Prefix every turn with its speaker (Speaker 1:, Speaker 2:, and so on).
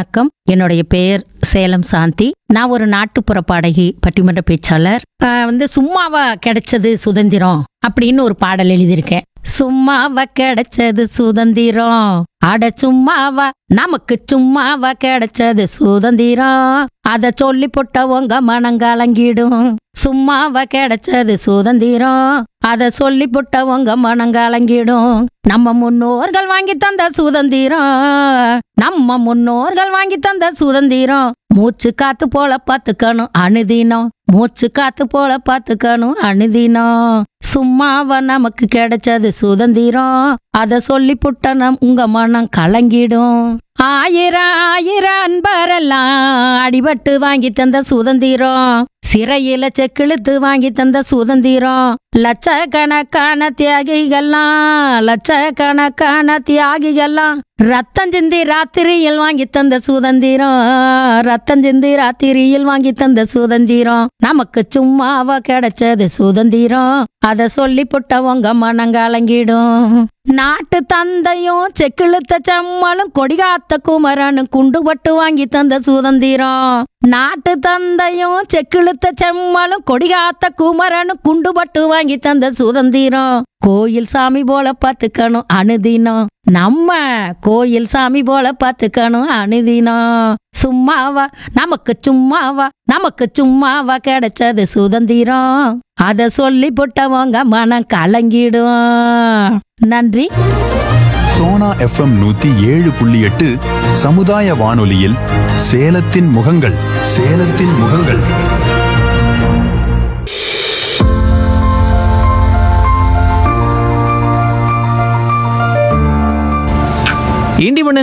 Speaker 1: வணக்கம் என்னுடைய பெயர் சேலம் சாந்தி நான் ஒரு நாட்டுப்புற பாடகி பட்டிமன்ற பேச்சாளர் ஆஹ் வந்து சும்மாவா கிடைச்சது சுதந்திரம் அப்படின்னு ஒரு பாடல் எழுதியிருக்கேன் சும்மாவா கிடைச்சது சுதந்திரம் அட சும்மாவா நமக்கு சும்மாவா கிடைச்சது சுதந்திரம் அத சொல்லி போட்டவங்க மனங்கலங்கிடும் சும்மாவா கிடைச்சது சுதந்திரம் அத சொல்லி போட்டவங்க மனங்கலங்கிடும் நம்ம முன்னோர்கள் வாங்கி தந்த சுதந்திரம் நம்ம முன்னோர்கள் வாங்கி தந்த சுதந்திரம் மூச்சு காத்து போல பாத்துக்கணும் அனுதினம் மூச்சு காத்து போல பாத்துக்கணும் அனுதினம் சும்மாவா நமக்கு கிடைச்சது சுதந்திரம் அத சொல்லி புட்ட நம் உங்க மனம் கலங்கிடும் ஆயிரம் ஆயிரம் அன்பரெல்லாம் அடிபட்டு வாங்கி தந்த சுதந்திரம் சிறையில செக்கிழுத்து வாங்கி தந்த சுதந்திரம் லட்சக்கணக்கான தியாகிகள்லாம் லட்சக்கணக்கான தியாகிகள்லாம் ரத்தம் சிந்தி ராத்திரியில் வாங்கி தந்த சுதந்திரம் ரத்தம் சிந்தி ராத்திரியில் வாங்கி தந்த சுதந்திரம் நமக்கு சும்மாவா கிடைச்சது சுதந்திரம் அத சொல்லி புட்டவங்க மனங்கலங்கிடும் நாட்டு தந்தையும் செக்கிழுத்த செம்மலும் கொடிகாத்த குமரனும் குண்டுபட்டு வாங்கி தந்த சுதந்திரம் நாட்டு தந்தையும் செக்கிழுத்த செம்மலும் கொடிகாத்த குமரனும் குண்டுபட்டு வாங்கி தந்த சுதந்திரம் கோயில் சாமி போல பாத்துக்கணும் அனுதினம் நம்ம கோயில் சாமி போல பாத்துக்கணும் அனுதினம் சும்மாவா நமக்கு சும்மாவா நமக்கு சும்மாவா கிடைச்சது சுதந்திரம் அத சொல்லி போட்டவங்க மனம் கலங்கிடும் நன்றி
Speaker 2: சோனா எஃப்எம் நூத்தி ஏழு புள்ளி எட்டு சமுதாய வானொலியில் சேலத்தின் முகங்கள் சேலத்தின் முகங்கள்
Speaker 3: இண்டிபெண்டன்ஸ்